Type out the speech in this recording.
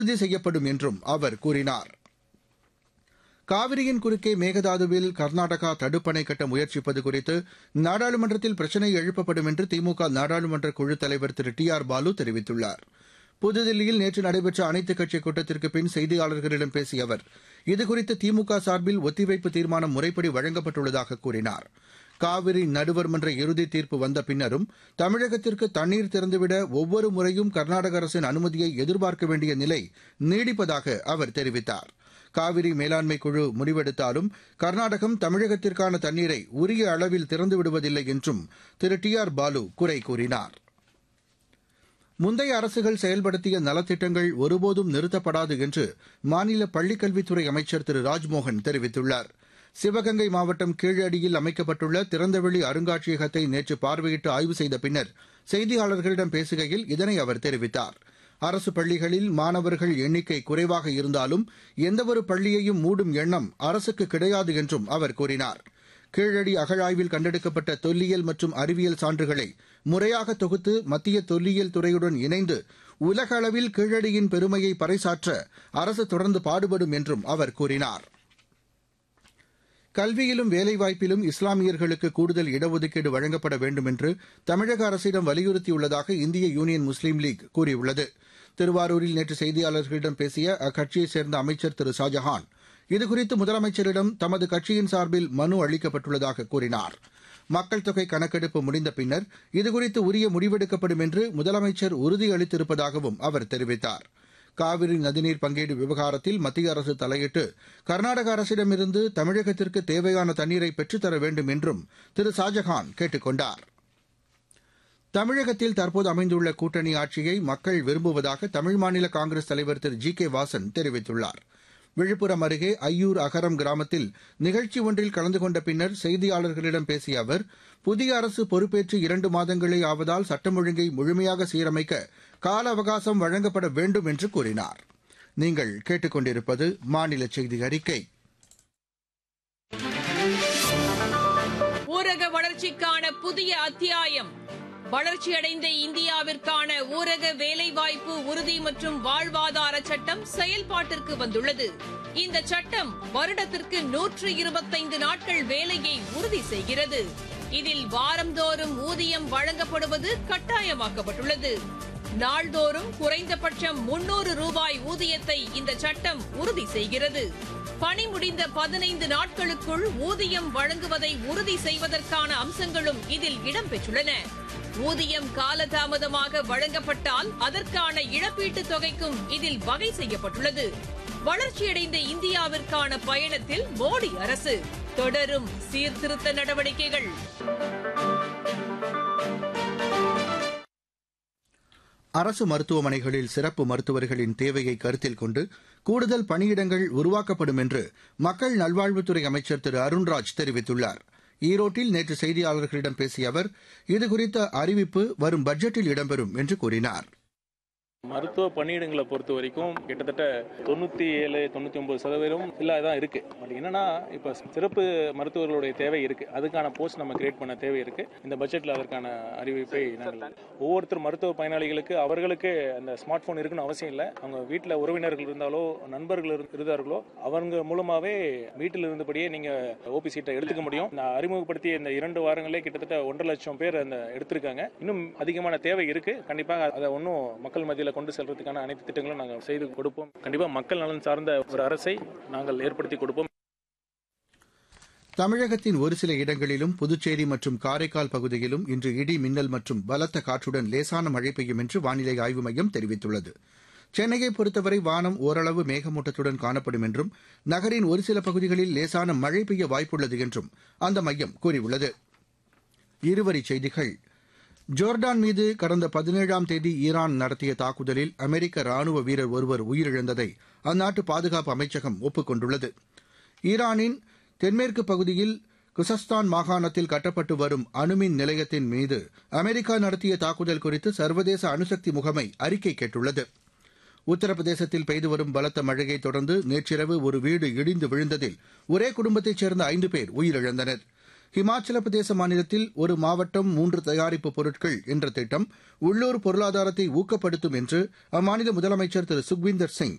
உறுதி செய்யப்படும் என்றும் அவர் கூறினார் காவிரியின் குறுக்கே மேகதாதுவில் கர்நாடகா தடுப்பணை கட்ட முயற்சிப்பது குறித்து நாடாளுமன்றத்தில் பிரச்சினை எழுப்பப்படும் என்று திமுக நாடாளுமன்ற குழுத் தலைவர் திரு டி ஆர் பாலு தெரிவித்துள்ளார் புதுதில்லியில் நேற்று நடைபெற்ற அனைத்துக் கட்சி கூட்டத்திற்கு பின் செய்தியாளர்களிடம் பேசிய அவர் இதுகுறித்து திமுக சார்பில் ஒத்திவைப்பு தீர்மானம் முறைப்படி வழங்கப்பட்டுள்ளதாக கூறினார் காவிரி நடுவர்மன்ற இறுதி தீர்ப்பு வந்த பின்னரும் தமிழகத்திற்கு தண்ணீர் திறந்துவிட ஒவ்வொரு முறையும் கர்நாடக அரசின் அனுமதியை எதிர்பார்க்க வேண்டிய நிலை நீடிப்பதாக அவர் தெரிவித்தார் காவிரி மேலாண்மை குழு முடிவெடுத்தாலும் கர்நாடகம் தமிழகத்திற்கான தண்ணீரை உரிய அளவில் திறந்து விடுவதில்லை என்றும் திரு டி ஆர் பாலு குறை கூறினார் முந்தைய அரசுகள் செயல்படுத்திய நலத்திட்டங்கள் ஒருபோதும் நிறுத்தப்படாது என்று மாநில பள்ளிக்கல்வித்துறை அமைச்சர் திரு ராஜ்மோகன் தெரிவித்துள்ளார் சிவகங்கை மாவட்டம் கீழடியில் அமைக்கப்பட்டுள்ள திறந்தவெளி அருங்காட்சியகத்தை நேற்று பார்வையிட்டு ஆய்வு செய்த பின்னர் செய்தியாளர்களிடம் பேசுகையில் இதனை அவர் தெரிவித்தார் அரசு பள்ளிகளில் மாணவர்கள் எண்ணிக்கை குறைவாக இருந்தாலும் எந்தவொரு பள்ளியையும் மூடும் எண்ணம் அரசுக்கு கிடையாது என்றும் அவர் கூறினார் கீழடி அகழாய்வில் கண்டெடுக்கப்பட்ட தொல்லியல் மற்றும் அறிவியல் சான்றுகளை முறையாக தொகுத்து மத்திய தொல்லியல் துறையுடன் இணைந்து உலக அளவில் கீழடியின் பெருமையை பறைசாற்ற அரசு தொடர்ந்து பாடுபடும் என்றும் அவர் கூறினார் கல்வியிலும் வேலைவாய்ப்பிலும் இஸ்லாமியர்களுக்கு கூடுதல் இடஒதுக்கீடு வழங்கப்பட வேண்டும் என்று தமிழக அரசிடம் வலியுறுத்தியுள்ளதாக இந்திய யூனியன் முஸ்லீம் லீக் கூறியுள்ளது திருவாரூரில் நேற்று செய்தியாளர்களிடம் பேசிய அக்கட்சியைச் சேர்ந்த அமைச்சர் திரு ஷாஜஹான் இதுகுறித்து முதலமைச்சரிடம் தமது கட்சியின் சார்பில் மனு அளிக்கப்பட்டுள்ளதாக கூறினார் மக்கள் தொகை கணக்கெடுப்பு முடிந்த பின்னர் இதுகுறித்து உரிய முடிவெடுக்கப்படும் என்று முதலமைச்சர் உறுதியளித்திருப்பதாகவும் அவர் தெரிவித்தார் காவிரி நதிநீர் பங்கீடு விவகாரத்தில் மத்திய அரசு தலையிட்டு கர்நாடக அரசிடமிருந்து தமிழகத்திற்கு தேவையான தண்ணீரை பெற்றுத்தர வேண்டும் என்றும் திரு ஷாஜஹான் கேட்டுக் கொண்டார் தமிழகத்தில் தற்போது அமைந்துள்ள கூட்டணி ஆட்சியை மக்கள் விரும்புவதாக தமிழ் மாநில காங்கிரஸ் தலைவர் திரு ஜி கே வாசன் தெரிவித்துள்ளார் விழுப்புரம் அருகே ஐயூர் அகரம் கிராமத்தில் நிகழ்ச்சி ஒன்றில் கலந்து கொண்ட பின்னர் செய்தியாளர்களிடம் பேசிய அவர் புதிய அரசு பொறுப்பேற்று இரண்டு மாதங்களே ஆவதால் சட்டம் ஒழுங்கை முழுமையாக சீரமைக்க கால அவகாசம் வழங்கப்பட வேண்டும் என்று கூறினார் நீங்கள் கேட்டுக்கொண்டிருப்பது மாநில செய்தி அறிக்கை ஊரக வளர்ச்சிக்கான புதிய அத்தியாயம் வளர்ச்சியடைந்த இந்தியாவிற்கான ஊரக வேலைவாய்ப்பு உறுதி மற்றும் வாழ்வாதார சட்டம் செயல்பாட்டிற்கு வந்துள்ளது இந்த சட்டம் வருடத்திற்கு நூற்று இருபத்தைந்து நாட்கள் வேலையை உறுதி செய்கிறது இதில் வாரந்தோறும் ஊதியம் வழங்கப்படுவது கட்டாயமாக்கப்பட்டுள்ளது நாள்தோறும் குறைந்தபட்சம் முன்னூறு ரூபாய் ஊதியத்தை இந்த சட்டம் உறுதி செய்கிறது பணி முடிந்த பதினைந்து நாட்களுக்குள் ஊதியம் வழங்குவதை உறுதி செய்வதற்கான அம்சங்களும் இதில் இடம்பெற்றுள்ளன ஊதியம் காலதாமதமாக வழங்கப்பட்டால் அதற்கான இழப்பீட்டுத் தொகைக்கும் இதில் வகை செய்யப்பட்டுள்ளது வளர்ச்சியடைந்த இந்தியாவிற்கான பயணத்தில் மோடி அரசு தொடரும் சீர்திருத்த நடவடிக்கைகள் அரசு மருத்துவமனைகளில் சிறப்பு மருத்துவர்களின் தேவையை கருத்தில் கொண்டு கூடுதல் பணியிடங்கள் உருவாக்கப்படும் என்று மக்கள் நல்வாழ்வுத்துறை அமைச்சர் திரு அருண்ராஜ் தெரிவித்துள்ளார் ஈரோட்டில் நேற்று செய்தியாளர்களிடம் பேசிய அவர் இதுகுறித்த அறிவிப்பு வரும் பட்ஜெட்டில் இடம்பெறும் என்று கூறினார் மருத்துவ பணியிடங்களை பொறுத்த வரைக்கும் கிட்டத்தட்ட தொண்ணூற்றி ஏழு தொண்ணூற்றி ஒன்பது சதவீதம் இல்லாதான் இருக்கு பட் என்னன்னா இப்போ சிறப்பு மருத்துவர்களுடைய தேவை இருக்கு அதுக்கான போஸ்ட் நம்ம கிரியேட் பண்ண தேவை இருக்கு இந்த பட்ஜெட்டில் அதற்கான அறிவிப்பை நாங்கள் ஒவ்வொருத்தர் மருத்துவ பயனாளிகளுக்கு அவர்களுக்கு அந்த ஸ்மார்ட் ஃபோன் இருக்குன்னு அவசியம் இல்லை அவங்க வீட்டில் உறவினர்கள் இருந்தாலோ நண்பர்கள் இருந்தார்களோ அவங்க மூலமாகவே வீட்டில் இருந்தபடியே நீங்கள் ஓபி சீட்டை எடுத்துக்க முடியும் நான் அறிமுகப்படுத்திய இந்த இரண்டு வாரங்களே கிட்டத்தட்ட ஒன்றரை லட்சம் பேர் அந்த எடுத்திருக்காங்க இன்னும் அதிகமான தேவை இருக்கு கண்டிப்பாக அதை ஒன்றும் மக்கள் மத்தியில் கொண்டு செல்றதுக்கான அனைத்து திட்டங்களும் நாங்கள் செய்து கொடுப்போம் கண்டிப்பாக மக்கள் நலன் சார்ந்த ஒரு அரசை நாங்கள் ஏற்படுத்தி கொடுப்போம் தமிழகத்தின் ஒரு சில இடங்களிலும் புதுச்சேரி மற்றும் காரைக்கால் பகுதியிலும் இன்று இடி மின்னல் மற்றும் பலத்த காற்றுடன் லேசான மழை பெய்யும் என்று வானிலை ஆய்வு மையம் தெரிவித்துள்ளது சென்னையை பொறுத்தவரை வானம் ஓரளவு மேகமூட்டத்துடன் காணப்படும் என்றும் நகரின் ஒரு சில பகுதிகளில் லேசான மழை பெய்ய வாய்ப்புள்ளது என்றும் அந்த மையம் கூறியுள்ளது இருவரிச் செய்திகள் ஜோர்டான் மீது கடந்த பதினேழாம் தேதி ஈரான் நடத்திய தாக்குதலில் அமெரிக்க ராணுவ வீரர் ஒருவர் உயிரிழந்ததை அந்நாட்டு பாதுகாப்பு அமைச்சகம் ஒப்புக் கொண்டுள்ளது ஈரானின் தென்மேற்கு பகுதியில் குசஸ்தான் மாகாணத்தில் கட்டப்பட்டு வரும் அணுமின் நிலையத்தின் மீது அமெரிக்கா நடத்திய தாக்குதல் குறித்து சர்வதேச அணுசக்தி முகமை அறிக்கை கேட்டுள்ளது உத்தரப்பிரதேசத்தில் பெய்து வரும் பலத்த மழையை தொடர்ந்து நேற்றிரவு ஒரு வீடு இடிந்து விழுந்ததில் ஒரே குடும்பத்தைச் சேர்ந்த ஐந்து பேர் உயிரிழந்தனர் ஹிமாச்சல பிரதேச மாநிலத்தில் ஒரு மாவட்டம் மூன்று தயாரிப்பு பொருட்கள் என்ற திட்டம் உள்ளூர் பொருளாதாரத்தை ஊக்கப்படுத்தும் என்று அம்மாநில முதலமைச்சர் திரு சுக்வீந்தர் சிங்